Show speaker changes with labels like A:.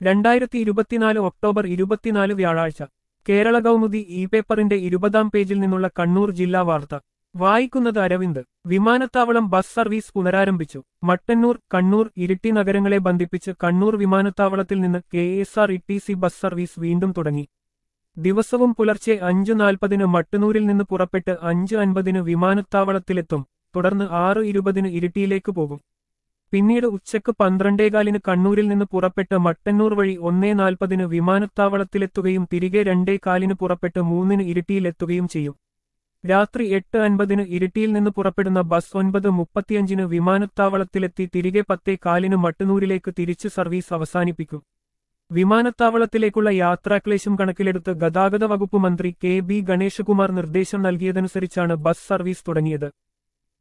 A: രണ്ടായിരത്തി ഇരുപത്തിനാല് ഒക്ടോബർ ഇരുപത്തിനാല് വ്യാഴാഴ്ച കേരള കൗമുദി ഇ പേപ്പറിന്റെ ഇരുപതാം പേജിൽ നിന്നുള്ള കണ്ണൂർ ജില്ലാ വാർത്ത വായിക്കുന്നത് അരവിന്ദ് വിമാനത്താവളം ബസ് സർവീസ് പുനരാരംഭിച്ചു മട്ടന്നൂർ കണ്ണൂർ ഇരിട്ടി നഗരങ്ങളെ ബന്ധിപ്പിച്ച് കണ്ണൂർ വിമാനത്താവളത്തിൽ നിന്ന് K S R T C bus ബസ് സർവീസ് വീണ്ടും തുടങ്ങി ദിവസവും പുലർച്ചെ അഞ്ചു നാൽപ്പതിന് മട്ടന്നൂരിൽ നിന്ന് പുറപ്പെട്ട് അഞ്ച് അൻപതിന് വിമാനത്താവളത്തിലെത്തും തുടർന്ന് ആറ് ഇരുപതിന് ഇരിട്ടിയിലേക്ക് പോകും പിന്നീട് ഉച്ചക്ക് പന്ത്രണ്ടേകാലിന് കണ്ണൂരിൽ നിന്ന് പുറപ്പെട്ട് മട്ടന്നൂർ വഴി ഒന്നേ നാൽപ്പതിന് വിമാനത്താവളത്തിലെത്തുകയും തിരികെ രണ്ടേ കാലിന് പുറപ്പെട്ട് മൂന്നിന് ഇരിട്ടിയിലെത്തുകയും ചെയ്യും രാത്രി എട്ട് അൻപതിന് ഇരിട്ടിയിൽ നിന്ന് പുറപ്പെടുന്ന ബസ് ഒൻപത് മുപ്പത്തിയഞ്ചിന് വിമാനത്താവളത്തിലെത്തി തിരികെ പത്തേ കാലിന് മട്ടന്നൂരിലേക്ക് തിരിച്ച് സർവീസ് അവസാനിപ്പിക്കും വിമാനത്താവളത്തിലേക്കുള്ള യാത്രാക്ലേശം കണക്കിലെടുത്ത് ഗതാഗത വകുപ്പ് മന്ത്രി കെ ബി ഗണേശകുമാർ നിർദ്ദേശം നൽകിയതനുസരിച്ചാണ് ബസ് സർവീസ് തുടങ്ങിയത്